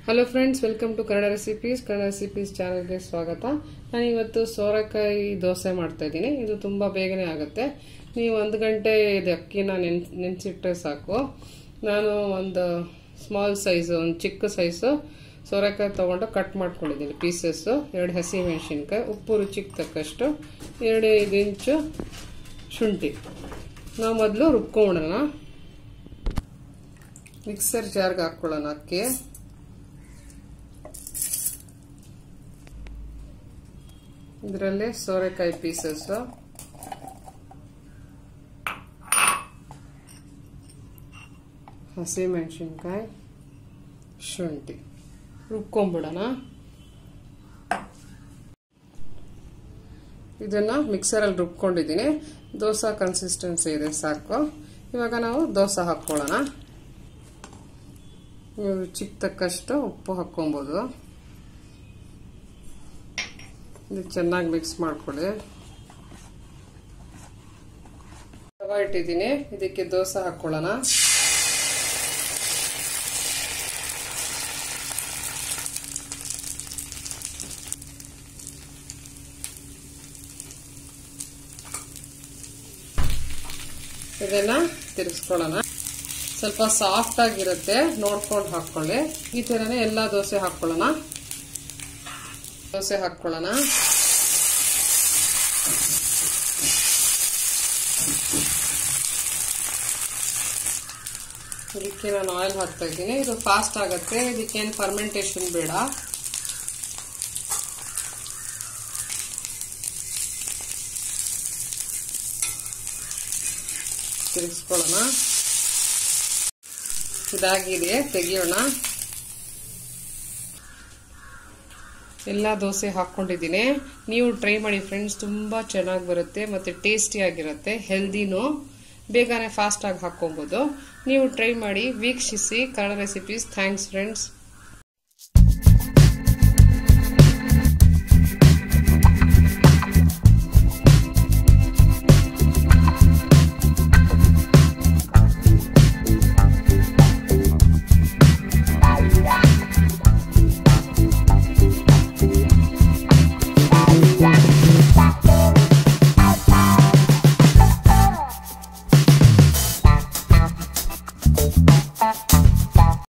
hello friends welcome to Kannada recipes Kannada recipes ಚಾನಲ್ಗೆ ಸ್ವಾಗತ ನಾನು ಇವತ್ತು ಸೋರೆಕಾಯಿ ದೋಸೆ ಮಾಡ್ತಾ ಇದ್ದೀನಿ ಇದು ತುಂಬ ಬೇಗನೆ ಆಗುತ್ತೆ ನೀವು ಒಂದು ಗಂಟೆ ಇದು ಅಕ್ಕಿನ ನೆನ್ ನೆನೆಸಿಟ್ರೆ ಸಾಕು ನಾನು ಒಂದು ಸ್ಮಾಲ್ ಸೈಜು ಒಂದು ಚಿಕ್ಕ ಸೈಜು ಸೋರೆಕಾಯಿ ತೊಗೊಂಡು ಕಟ್ ಮಾಡ್ಕೊಂಡಿದ್ದೀನಿ ಪೀಸಸ್ಸು ಎರಡು ಹಸಿ ಮೆಣಸಿನ್ಕಾಯಿ ಉಪ್ಪು ರುಚಿಗೆ ತಕ್ಕಷ್ಟು ಎರಡು ಐದು ಇಂಚು ಶುಂಠಿ ನಾವು ಮೊದಲು ರುಬ್ಕೊಂಬಿಡೋಣ ಮಿಕ್ಸರ್ ಜಾರ್ಗೆ ಹಾಕ್ಕೊಳ್ಳೋಣ ಅಕ್ಕಿ ಇದರಲ್ಲಿ ಸೋರೆಕಾಯಿ ಪೀಸಸ್ಸು ಹಸಿ ಮೆಣಸಿನ್ಕಾಯಿ ಶುಂಠಿ ರುಬ್ಕೊಂಬಿಡೋಣ ಇದನ್ನ ಮಿಕ್ಸರಲ್ಲಿ ರುಬ್ಕೊಂಡಿದ್ದೀನಿ ದೋಸೆ ಕನ್ಸಿಸ್ಟೆನ್ಸಿ ಇದೆ ಸಾಕು ಇವಾಗ ನಾವು ದೋಸೆ ಹಾಕ್ಕೊಳ್ಳೋಣ ನೀವು ರುಚಿಗೆ ತಕ್ಕಷ್ಟು ಉಪ್ಪು ಹಾಕ್ಕೊಬೋದು ಇದು ಚೆನ್ನಾಗಿ ಮಿಕ್ಸ್ ಮಾಡ್ಕೊಳ್ಳಿ ರವೆ ಇಟ್ಟಿದ್ದೀನಿ ಇದಕ್ಕೆ ದೋಸೆ ಹಾಕ್ಕೊಳ್ಳೋಣ ಇದನ್ನ ತಿರ್ಗಿಸ್ಕೊಳ್ಳೋಣ ಸ್ವಲ್ಪ ಸಾಫ್ಟ್ ಆಗಿರುತ್ತೆ ನೋಡ್ಕೊಂಡು ಹಾಕೊಳ್ಳಿ ಈ ತರನೇ ಎಲ್ಲಾ ದೋಸೆ ಹಾಕೊಳ್ಳೋಣ ದೋಸೆ ಹಾಕೊಳ್ಳೋಣ ಇದಕ್ಕೆ ನಾನು ಆಯಿಲ್ ಹಾಕ್ತಾ ಇದ್ದೀನಿ ಇದು ಫಾಸ್ಟ್ ಆಗುತ್ತೆ ಇದಕ್ಕೇನು ಫರ್ಮೆಂಟೇಶನ್ ಬೇಡ ತಿರುಗಿಸ್ಕೊಳ್ಳೋಣ ಇದಾಗಿದೆ ತೆಗಿಯೋಣ ಎಲ್ಲ ದೋಸೆ ಹಾಕ್ಕೊಂಡಿದ್ದೀನಿ ನೀವು ಟ್ರೈ ಮಾಡಿ ಫ್ರೆಂಡ್ಸ್ ತುಂಬ ಚೆನ್ನಾಗಿ ಬರುತ್ತೆ ಮತ್ತು ಟೇಸ್ಟಿಯಾಗಿರುತ್ತೆ ಹೆಲ್ದಿನೂ ಬೇಗನೆ ಫಾಸ್ಟಾಗಿ ಹಾಕ್ಕೊಬೋದು ನೀವು ಟ್ರೈ ಮಾಡಿ ವೀಕ್ಷಿಸಿ ಕನ್ನಡ ರೆಸಿಪೀಸ್ ಥ್ಯಾಂಕ್ಸ್ ಫ್ರೆಂಡ್ಸ್